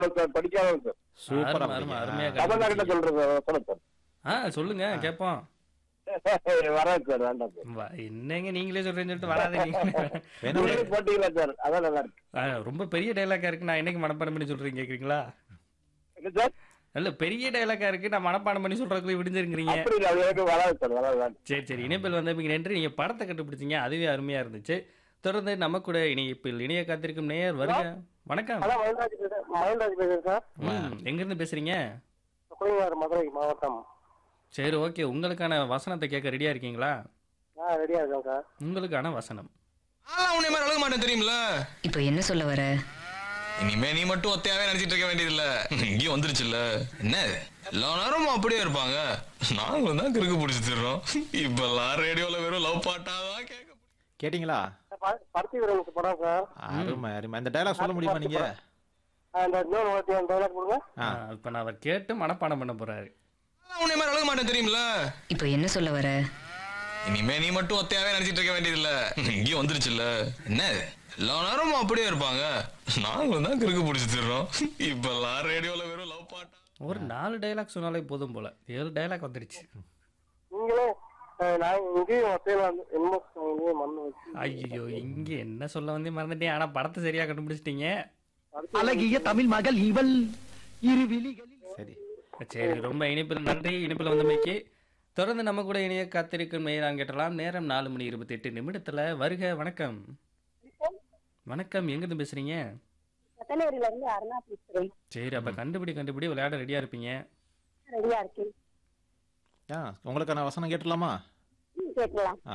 Sir படிக்காதவன் sir சூப்பரா அருமை, அருமை, படிங்க. அருமையா ஆ. கமலா கிட்ட சொல்றது சொல்லுங்க ஆ சொல்லுங்க கேட்போம் சார் வராது சார் வேண்டாம் சார் வா, என்னங்க நீங்களே சொல்றேன்னு சொல்லிட்டு வராதீங்க வேணா ஒரு- நீங்களே போட்டீங்களா சார் அதான் நல்லா இருக்கு ஆ, ரொம்ப பெரிய டைலாக்கா இருக்கு நான் என்னைக்கு மனப்பாடம் பண்ணி சொல்றீங்க கேக்குறீங்களா என்ன சார் இல்ல பெரிய டைலாக்கா இருக்கு நான் மனப்பாடம் பண்ணி சொல்றதுக்குள்ள விடிஞ்சிருக்கிறீங்க அப்படி இல்லை அது எனக்கு வராது சார் வராது வேண்டாம் சரி சரி இணைப்பில் வந்தமைக்கு நன்றி நீங்க படத்தை கண்டுபிடிச்சீங்க அதுவே அருமையா இருந்துச்சு தொடர்ந்து நம்ம கூட இணைப்பில் இணைய காத்திருக்கும் நேயர் வருக வணக்கம் ஹலோ மயில்ராஜ் பேசுறேன் மயில்ராஜ் பேசுறேன் சார் ம், எங்க இருந்து பேசுறீங்க குழிவார் மதுரை மாவட்டம் சரி ஓகே உங்களுக்கான வசனத்தை கேட்க ரெடியா இருக்கீங்களா நான் ரெடியா இருக்கேன் சார் உங்களுக்கான வசனம் ஆனா உன்னை மாதிரி அழக மாட்டேன் தெரியுமில்ல இப்போ என்ன சொல்ல வர இனிமே நீ மட்டும் ஒத்தையாவே நினைச்சிட்டு இருக்க வேண்டியதில்ல இங்கேயும் வந்துருச்சுல்ல என்ன எல்லா நேரமும் அப்படியே இருப்பாங்க நாங்களும் தான் கிறுக்கு பிடிச்சி தர்றோம் இப்பெல்லாம் ரேடியோல வெறும் லவ் பாட்டாதான் கேட்க கேட்டீங்களா பருத்தி வீரனுக்கு படம் சார் அருமை அருமை அந்த டைலாக் சொல்ல முடியுமா நீங்க அந்த இன்னொரு வாட்டி அந்த டைலாக் கொடுங்க ஆ. ஆ, இப்ப நான் அவர் கேட்டு மனப்பாடம் பண்ண போறாரு ஆனா உன்னை மாதிரி அழக மாட்டேன் தெரியுமில்ல இப்போ என்ன சொல்ல வர இனிமே நீ மட்டும் ஒத்தையாவே நினைச்சிட்டு இருக்க வேண்டியதில்ல இங்கேயும் வந்துருச்சுல்ல என்ன எல்லா நேரமும் அப்படியே இருப்பாங்க நாங்களும் தான் கிறுக்கு பிடிச்சி தர்றோம் இப்பெல்லாம் ரேடியோல வெறும் லவ் பாட்டா ஒரு நாலு டைலாக் சொன்னாலே போதும் போல ஏழு டைலாக் வந்துருச்சு நீங்களே அஹ், நான் இங்கேயும் ஒத்தையில வந்து என்ன மண்ணு வச்சு ஐயோ இங்க என்ன சொல்ல வந்தே மறந்துட்டேன் ஆனா படத்தை சரியா கண்டுபிடிச்சிட்டீங்க அழகிய தமிழ் மகள் இவள் இரு விழிகளில் சரி சரி ரொம்ப இனிப்பில் நன்றி இனிப்பில் வந்தமைக்கு தொடர்ந்து நம்ம கூட இணைய காத்திருக்கும் நேரம் கேட்டலாம் நேரம் நாலு மணி இருபத்தி எட்டு நிமிடத்துல வருக வணக்கம் வணக்கம் எங்கிருந்து பேசுறீங்க கட்டளேரியில இருந்து அருணா பேசுறேன் சரி அப்ப கண்டுபிடி கண்டுபிடி விளையாட ரெடியா இருப்பீங்க ரெடியா இருக்கேன் ஆ உங்களுக்கான வசனம் கேட்டுலாமா ம், கேட்கலாம் ஆ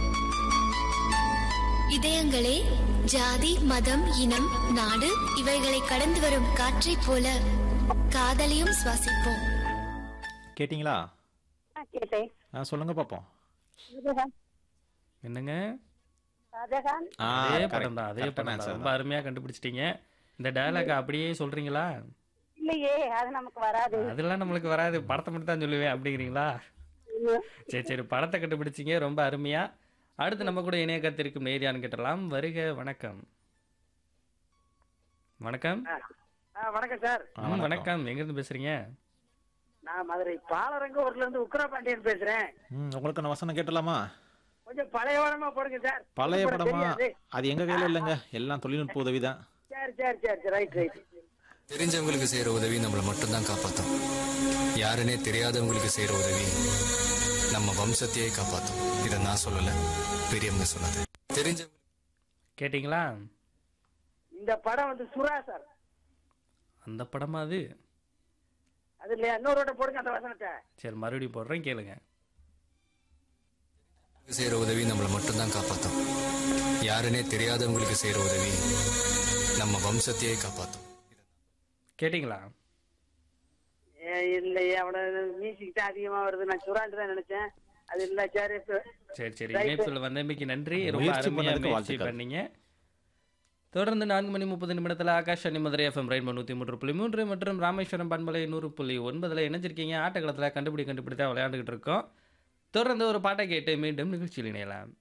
இதயங்களே ஜாதி மதம் இனம் நாடு இவைகளை கடந்து வரும் காற்றைப் போல காதலையும் சுவாசிப்போம் கேட்டிங்களா ஆ, கேட்டேன் ஆ சொல்லுங்க பார்ப்போம் ஷாஜகான் என்னங்க ஷாஜகான் ஆ அதே correct. படம் தான் அதே correct படம் answer தான் ரொம்ப தான். அருமையா கண்டுபிடிச்சிட்டீங்க இந்த டயலாக் அப்படியே சொல்றீங்களா இல்லையே அது நமக்கு வராது அதெல்லாம் நம்மளுக்கு வராது படத்தை மட்டும் தான் சொல்லுவேன் அப்படிங்கிறீங்களா சரி சரி படத்தை கண்டுபிடிச்சிங்க ரொம்ப அருமையா அடுத்து நம்ம கூட இணைய கத்திருக்கும் நேரியான்னு கேட்டலாம் வருக வணக்கம் வணக்கம் வணக்கம் சார் ஆ, ம், வணக்கம். வணக்கம் எங்கிருந்து பேசுறீங்க நான் மதுரை பாலரங்கூர்ல இருந்து உக்கரபாண்டியன் பேசுறேன் ம் உங்களுக்கான வசனம் கேட்டலாமா கொஞ்சம் பழைய படமா போடுங்க சார் பழைய புது படம் படமா தெரியாது. அது எங்க கையில இல்லைங்க எல்லாம் தொழில்நுட்ப உதவி தான் சரி சரி சரி சரி ரைட் ரைட் தெரிஞ்சவங்களுக்கு செய்யற உதவி நம்மளை மட்டும்தான் காப்பாத்தும் யாருன்னே தெரியாதவங்களுக்கு செய்யற உதவி நம்ம வம்சத்தையே காப்பாத்தும் இதை நான் சொல்லல பெரியவங்க சொன்னது தெரிஞ்சவங்க கேட்டிங்களா இந்த படம் வந்து சுறா சார் அந்த படமா அது அது இல்லையா இன்னொரு போடுங்க அந்த வசனத்தை சரி மறுபடியும் போடுறேன் கேளுங்க செய்யற உதவி நம்மளை மட்டும்தான் காப்பாத்தும் யாருன்னே தெரியாதவங்களுக்கு செய்யற உதவி நம்ம வம்சத்தையே காப்பாத்தும் கேட்டிங்களா ஏ, இல்லையே அவன மியூசிக் தான் அதிகமா வருது நான் சுறான்ட்டு தான் நினைச்சேன் அது இல்ல சரி இப்ப சரி சரி Right. இணைப்பில் வந்தமைக்கு நன்றி ரொம்ப முயற்சி அருமையா பண்ணதுக்கு முயற்சி வாழ்த்துக்கள். பண்ணீங்க தொடர்ந்து நான்கு மணி முப்பது நிமிடத்தில் ஆகாஷ் மதுரை எஃப்எம் ரெயின்போ நூற்றி மூன்று புள்ளி மூன்று மற்றும் ராமேஸ்வரம் பண்பலை நூறு புள்ளி ஒன்பதில் இணைஞ்சிருக்கீங்க ஆட்டக்களத்தில் கண்டுபிடி கண்டுபிடி தான் விளையாண்டுக்கிட்டு இருக்கோம் தொடர்ந்து ஒரு பாட்டை கேட்டு மீண்டும் நிகழ்ச்சியில் இணையலாம்